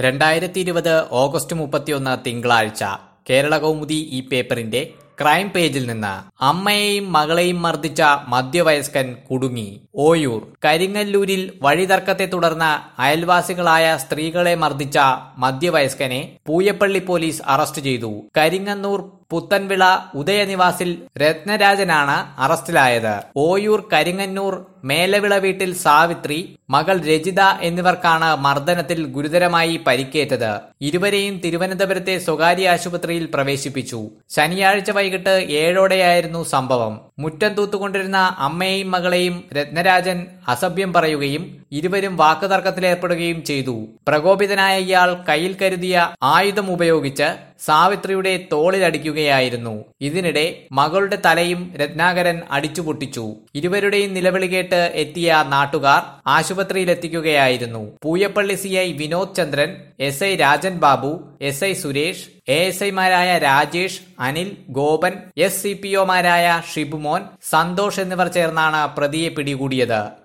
രണ്ടായിരത്തി ഇരുപത് ഓഗസ്റ്റ് മുപ്പത്തിയൊന്ന് തിങ്കളാഴ്ച കേരള കൗമുദി ഈ പേപ്പറിന്റെ ക്രൈം പേജിൽ നിന്ന് അമ്മയെയും മകളെയും മർദ്ദിച്ച മധ്യവയസ്കൻ കുടുങ്ങി ഓയൂർ കരിങ്ങല്ലൂരിൽ വഴിതർക്കത്തെ തുടർന്ന് അയൽവാസികളായ സ്ത്രീകളെ മർദ്ദിച്ച മധ്യവയസ്കനെ പൂയപ്പള്ളി പോലീസ് അറസ്റ്റ് ചെയ്തു കരിങ്ങന്നൂർ പുത്തൻവിള ഉദയനിവാസിൽ രത്നരാജനാണ് അറസ്റ്റിലായത് ഓയൂർ കരിങ്ങന്നൂർ മേലവിള വീട്ടിൽ സാവിത്രി മകൾ രജിത എന്നിവർക്കാണ് മർദ്ദനത്തിൽ ഗുരുതരമായി പരിക്കേറ്റത് ഇരുവരെയും തിരുവനന്തപുരത്തെ സ്വകാര്യ ആശുപത്രിയിൽ പ്രവേശിപ്പിച്ചു ശനിയാഴ്ച വൈകിട്ട് ഏഴോടെയായിരുന്നു സംഭവം മുറ്റം തൂത്തുകൊണ്ടിരുന്ന അമ്മയെയും മകളെയും രത്നരാജൻ അസഭ്യം പറയുകയും ഇരുവരും വാക്കുതർക്കത്തിലേർപ്പെടുകയും ചെയ്തു പ്രകോപിതനായ ഇയാൾ കയ്യിൽ കരുതിയ ആയുധം ഉപയോഗിച്ച് സാവിത്രിയുടെ തോളിലടിക്കുകയായിരുന്നു ഇതിനിടെ മകളുടെ തലയും രത്നാകരൻ അടിച്ചുപൊട്ടിച്ചു ഇരുവരുടെയും നിലവിളി കേട്ട് എത്തിയ നാട്ടുകാർ ആശുപത്രിയിലെത്തിക്കുകയായിരുന്നു Pooyappally C I Vinod Chandran S I Rajan Babu S I Suresh A S ഐമാരായ Rajesh Anil Gopan S C P ഒമാരായ ഷിബുമോൻ സന്തോഷ് എന്നിവർ ചേർന്നാണ് പ്രതിയെ പിടികൂടിയത്